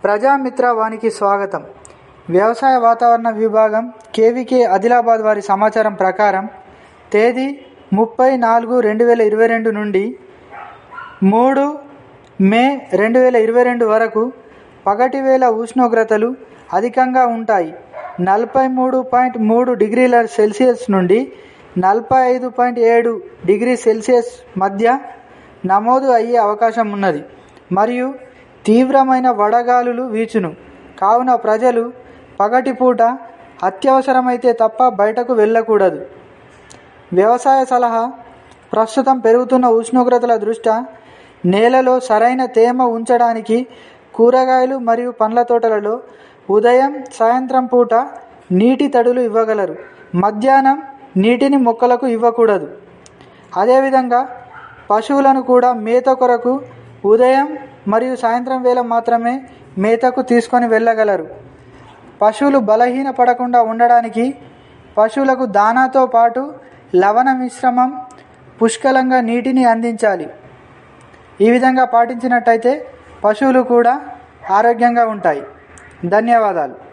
ప్రజామిత్ర వానికి స్వాగతం వ్యవసాయ వాతావరణ విభాగం కేవీకే ఆదిలాబాద్ వారి సమాచారం ప్రకారం తేదీ ముప్పై నాలుగు రెండు వేల ఇరవై రెండు నుండి మూడు మే రెండు వేల ఇరవై రెండు వరకు పగటి వేళ ఉష్ణోగ్రతలు అధికంగా ఉంటాయి నలభై మూడు పాయింట్ మూడు డిగ్రీల సెల్సియస్ నుండి నలభై ఐదు పాయింట్ ఏడు డిగ్రీ సెల్సియస్ మధ్య నమోదు అయ్యే అవకాశం ఉన్నది మరియు తీవ్రమైన వడగాలులు వీచును కావున ప్రజలు పగటిపూట అత్యవసరమైతే తప్ప బయటకు వెళ్ళకూడదు వ్యవసాయ సలహా ప్రస్తుతం పెరుగుతున్న ఉష్ణోగ్రతల దృష్ట్యా నేలలో సరైన తేమ ఉంచడానికి కూరగాయలు మరియు పండ్ల తోటలలో ఉదయం సాయంత్రం పూట నీటి తడులు ఇవ్వగలరు మధ్యాహ్నం నీటిని మొక్కలకు ఇవ్వకూడదు అదేవిధంగా పశువులను కూడా మేత కొరకు ఉదయం మరియు సాయంత్రం వేళ మాత్రమే మేతకు తీసుకొని వెళ్ళగలరు పశువులు బలహీన పడకుండా ఉండడానికి పశువులకు దానాతో పాటు లవణ మిశ్రమం పుష్కలంగా నీటిని అందించాలి ఈ విధంగా పాటించినట్టయితే పశువులు కూడా ఆరోగ్యంగా ఉంటాయి ధన్యవాదాలు